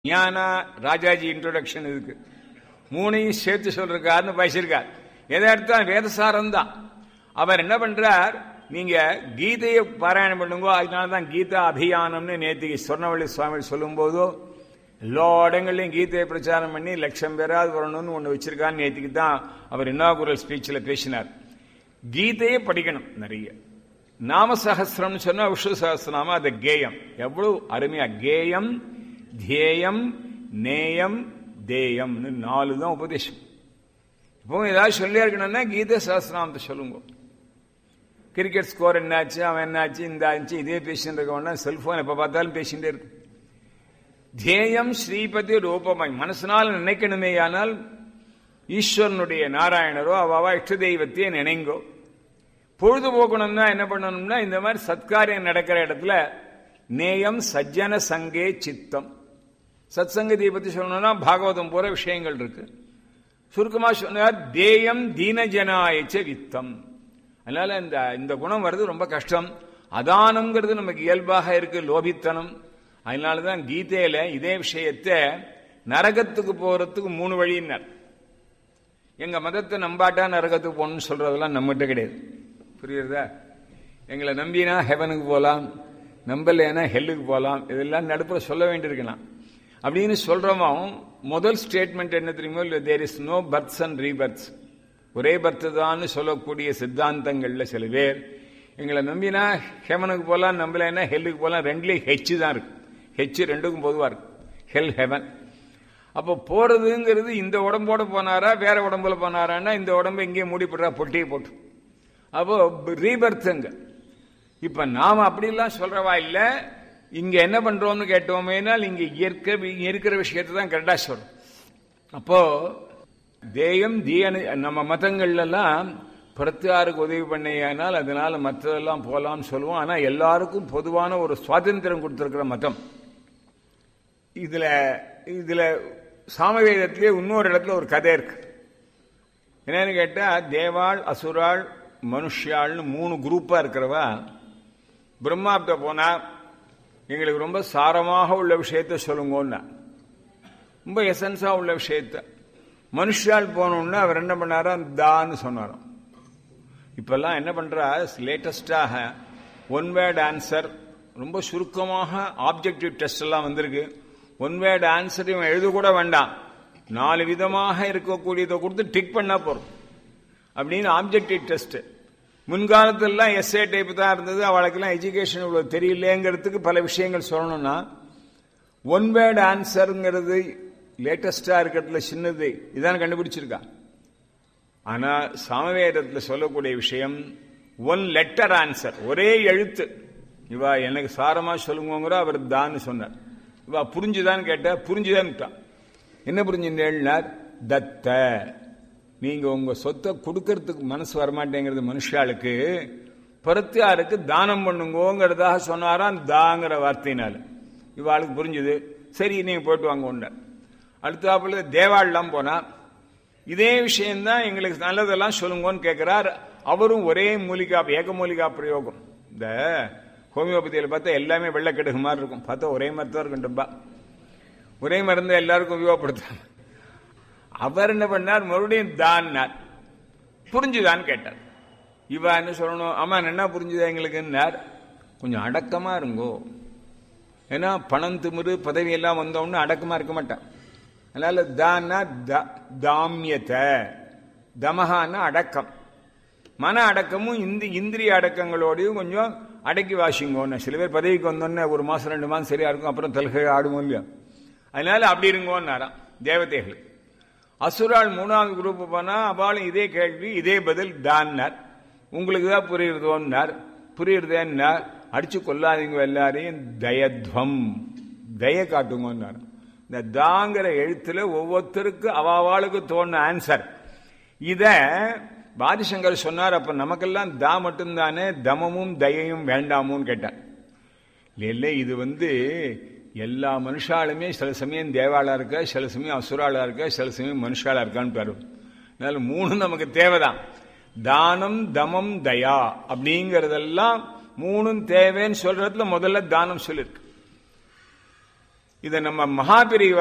ஞானா Rajaji introduction இதுக்கு மூணையும் சேர்த்து சொல்றாருன்னு பேசியிருக்கார் எதை எடுத்தாலும் வேதசாரம் தான் அவர் என்ன பண்றார் நீங்க கீதையை பாராயணம் பண்ணுங்க அதனால தான் கீதா அபியானம்னு நேற்றுக்கு சொர்ணவள்ளி சுவாமி சொல்லும் போதோ எல்லா இடங்கள்லையும் கீதையை பிரச்சாரம் பண்ணி லட்சம் பேராது வரணும்னு ஒன்று வச்சிருக்கான்னு நேற்றுக்கு தான் அவர் இன்னாகுரல் ஸ்பீச்சில் பேசினார் கீதையை படிக்கணும் நிறைய நாம சகசிரம்னு சொன்னா விஷ்ணு சகசிரநாம அது கேயம் எவ்வளவு அருமையா கேயம் தியேயம் நேயம் தேயம்னு நாலு தான் உபதேசம் இப்போ ஏதாவது சொல்லி இருக்கணும்னா கீதை சகசிரநாமத்தை சொல்லுங்க கிரிக்கெட் ஸ்கோர் என்னாச்சு அவன் என்னாச்சு இந்த ஆச்சு இதே பேசிட்டு இருக்க வேண்டாம் செல்போன் எப்ப பார்த்தாலும் பேசிட்டே இருக்கு தேயம் ஸ்ரீபதி ரூபமாய் மனசனால் நினைக்கணுமே ஆனால் ஈஸ்வரனுடைய நாராயணரோ அவாவா இஷ்ட தெய்வத்தையே நினைங்கோ பொழுதுபோக்கணும்னா என்ன பண்ணணும்னா இந்த மாதிரி சத்காரியம் நடக்கிற இடத்துல நேயம் சஜ்ஜன சங்கே சித்தம் சத் சங்கதியை பத்தி சொல்லணும்னா பாகவதம் போற விஷயங்கள் இருக்கு சுருக்கமா சொன்னார் தேயம் தீனஜனாயச்ச வித்தம் அதனால இந்த இந்த குணம் வர்றது ரொம்ப கஷ்டம் அதானம்ங்கிறது நமக்கு இயல்பாக இருக்கு லோபித்தனம் அதனாலதான் கீதையில இதே விஷயத்தை நரகத்துக்கு போறதுக்கு மூணு வழியினர் எங்க மதத்தை நம்பாட்டா நரகத்துக்கு போகணும்னு சொல்றதெல்லாம் நம்மகிட்ட கிடையாது புரியுறதா எங்களை நம்பினா ஹெவனுக்கு போகலாம் நம்பலைன்னா ஹெல்லுக்கு போகலாம் இதெல்லாம் நடுப்புற சொல்ல வேண்டியிருக்கலாம் அப்படின்னு சொல்றவன் முதல் ஸ்டேட்மெண்ட் என்ன தெரியுமோ இல்லை there is no births and rebirths ஒரே பர்த் தான் சொல்லக்கூடிய சித்தாந்தங்கள்ல சில பேர் எங்களை நம்பினா ஹெவனுக்கு போகலாம் நம்பலைன்னா ஹெல்லுக்கு போகலாம் ரெண்டுலேயும் ஹெச் தான் இருக்கு ஹெச் ரெண்டுக்கும் பொதுவாக இருக்கு ஹெல் ஹெவன் அப்போ போறதுங்கிறது இந்த உடம்போட போனாரா வேற உடம்புல போனாரான்னா இந்த உடம்பு இங்கேயே மூடிப்படுறா பொட்டியை போட்டு அப்போ ரீபர்த்துங்க இப்ப நாம அப்படிலாம் சொல்றவா இல்ல இங்க என்ன பண்றோம்னு கேட்டோமேனால் இங்க இயற்கை இருக்கிற விஷயத்தை தான் கரெக்டா சொல்றோம் அப்போ தேயம் தீயனு நம்ம மதங்கள்லாம் பிரத்தியாருக்கு உதவி பண்ணையானால் அதனால மற்றதெல்லாம் போலாம்னு சொல்லுவோம் ஆனா எல்லாருக்கும் பொதுவான ஒரு சுவாதந்திரம் கொடுத்திருக்கிற மதம் இதுல இதுல சாமவேதத்திலே இன்னொரு இடத்துல ஒரு கதை இருக்கு என்னன்னு கேட்டா தேவாள் அசுராள் மனுஷியாள்னு மூணு குரூப்பா இருக்கிறவா பிரம்மாப்ட போனா எங்களுக்கு ரொம்ப சாரமாக உள்ள விஷயத்த சொல்லுங்கன்னா ரொம்ப எசன்ஸா உள்ள விஷயத்த மனுஷால் போனோம்னா அவர் என்ன பண்ணாரா தான்னு சொன்னாராம் இப்பெல்லாம் என்ன பண்றா லேட்டஸ்டாக ஒன் வேர்ட் ஆன்சர் ரொம்ப சுருக்கமாக ஆப்ஜெக்டிவ் டெஸ்ட் எல்லாம் வந்திருக்கு ஒன் வேர்ட் ஆன்சர் இவன் எழுத கூட வேண்டாம் நாலு விதமாக இருக்கக்கூடியதை கொடுத்து டிக் பண்ணா போறோம் அப்படின்னு ஆப்ஜெக்டிவ் டெஸ்ட் முன்காலத்திலாம் எஸ்ஏ டைப் தான் இருந்தது அவளுக்கெல்லாம் எஜுகேஷன் இவ்வளவு தெரியலேங்கிறதுக்கு பல விஷயங்கள் சொல்லணும்னா ஒன் வேர்ட் ஆன்சருங்கிறது லேட்டஸ்டா இருக்கிறதுல சின்னது இதான் கண்டுபிடிச்சிருக்கா ஆனா சாமவேதத்தில் சொல்லக்கூடிய விஷயம் ஒன் லெட்டர் ஆன்சர் ஒரே எழுத்து இவா எனக்கு சாரமா சொல்லுங்கிற அவர் தான் சொன்னார் இவா புரிஞ்சுதான் கேட்ட புரிஞ்சுதான் என்ன புரிஞ்சுனார் தத்த நீங்க உங்க சொத்தை கொடுக்கறதுக்கு மனசு வரமாட்டேங்கிறது மனுஷாளுக்கு பருத்தியாருக்கு தானம் பண்ணுங்கோங்கிறதாக சொன்னாராம் தாங்கிற வார்த்தையினால இவாளுக்கு புரிஞ்சுது சரி நீங்க போயிட்டு வாங்க உண்டார் அடுத்தாப்புல தேவாள்லாம் போனா இதே விஷயம்தான் எங்களுக்கு நல்லதெல்லாம் சொல்லுங்கன்னு கேட்கிறார் அவரும் ஒரே மூலிகா ஏக மூலிகா பிரயோகம் இந்த ஹோமியோபதியில் பார்த்தா எல்லாமே வெள்ளக்கெடுகு மாதிரி இருக்கும் பார்த்தா ஒரே மாதிரி தான் இருக்கும் டப்பா ஒரே மருந்து எல்லாருக்கும் உபயோகப்படுத்தாங்க அவர் என்ன பண்ணார் மறுபடியும் தான்னார் புரிஞ்சுதான்னு கேட்டார் இவ என்ன சொல்லணும் ஆமா என்ன புரிஞ்சுதா எங்களுக்குன்னார் கொஞ்சம் அடக்கமா இருங்கோ ஏன்னா பணம் திமிரு பதவி எல்லாம் வந்தோம்னு அடக்கமா இருக்க மாட்டான் அதனால தான்னா தாமியத்தை தமஹான்னா அடக்கம் மன அடக்கமும் இந்த இந்திரிய அடக்கங்களோடையும் கொஞ்சம் அடக்கி வாசிங்கோன்னு சில பேர் பதவிக்கு வந்தோன்னே ஒரு மாசம் ரெண்டு மாசம் சரியா இருக்கும் அப்புறம் தல்கை ஆடுவோம் இல்லையா அதனால அப்படி இருங்கோன்னாராம் தேவதைகள் அசுரால் மூணாவது குரூப் போனா அவளும் இதே கேள்வி இதே பதில் தான்னார் உங்களுக்கு தான் புரியுறதோன்னார் புரியுறதேன்னார் அடிச்சு கொல்லாதீங்க எல்லாரையும் தயத்வம் தய காட்டுங்கன்னார் இந்த தாங்கிற எழுத்துல ஒவ்வொருத்தருக்கு அவாவாளுக்கு தோணுன ஆன்சர் இத பாதிசங்கர் சொன்னார் அப்ப நமக்கெல்லாம் தா மட்டும்தானே தமமும் தயையும் வேண்டாமுன்னு கேட்டார் இல்லை இது வந்து எல்லா மனுஷாலுமே சில சமயம் தேவாளா இருக்க சில சமயம் அசுராளா இருக்க சில சமயம் மனுஷாலா இருக்கான்னு பாரு அதனால மூணு நமக்கு தேவைதான் தானம் தமம் தயா அப்படிங்கறதெல்லாம் மூணும் தேவைன்னு சொல்றதுல முதல்ல தானம் சொல்லிருக்கு இதை நம்ம மகாபிரிவ